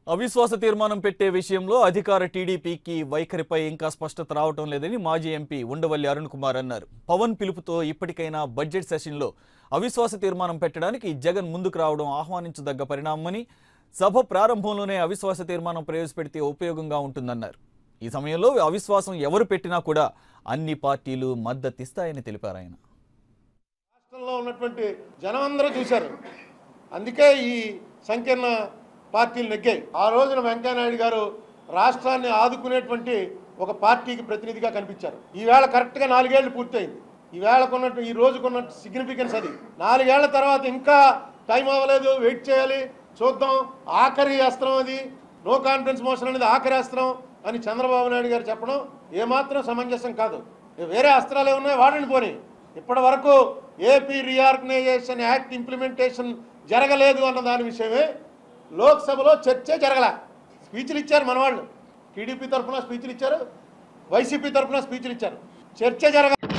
అవిశ్వాస తీర్మానం పెట్టే విషయంలో అధికార టీడీపీకి వైఖరిపై ఇంకా స్పష్టత రావటం లేదని మాజీ ఎంపీ ఉండవల్లి అరుణ్ కుమార్ అన్నారు పవన్ పిలుపుతో ఇప్పటికైనా బడ్జెట్ సెషన్లో అవిశ్వాస తీర్మానం పెట్టడానికి జగన్ ముందుకు రావడం ఆహ్వానించదగ్గ పరిణామమని సభ ప్రారంభంలోనే అవిశ్వాస తీర్మానం ప్రవేశపెడితే ఉపయోగంగా ఉంటుందన్నారు ఈ సమయంలో అవిశ్వాసం ఎవరు పెట్టినా కూడా అన్ని పార్టీలు మద్దతిస్తాయని తెలిపారు ఆయన రాష్ట్రంలో ఉన్నటువంటి జనం అందరూ చూశారు అందుకే ఈ సంకీర్ణ పార్టీలు నెగ్గాయి ఆ రోజున వెంకయ్యనాయుడు గారు రాష్ట్రాన్ని ఆదుకునేటువంటి ఒక పార్టీకి ప్రతినిధిగా కనిపించారు ఈవేళ కరెక్ట్గా నాలుగేళ్లు పూర్తయింది ఈవేళకు ఉన్నట్టు ఈ రోజుకున్న సిగ్నిఫికెన్స్ అది నాలుగేళ్ల తర్వాత ఇంకా టైం అవ్వలేదు వెయిట్ చేయాలి చూద్దాం ఆఖరి అస్త్రం అది నో కాన్ఫిడెన్స్ మోషన్ అనేది ఆఖరి అస్త్రం అని చంద్రబాబు నాయుడు గారు చెప్పడం ఏమాత్రం సమంజసం కాదు వేరే అస్త్రాలు ఏమున్నాయి వాడండి పోనీ ఇప్పటి వరకు ఏపీ రీఆర్గనైజేషన్ యాక్ట్ ఇంప్లిమెంటేషన్ జరగలేదు అన్న దాని విషయమే లోక్సభలో చర్చే జరగల స్పీచ్లు ఇచ్చారు మన వాళ్ళు టీడీపీ తరఫున స్పీచ్లు ఇచ్చారు వైసీపీ తరఫున స్పీచ్లు ఇచ్చారు చర్చ జరగ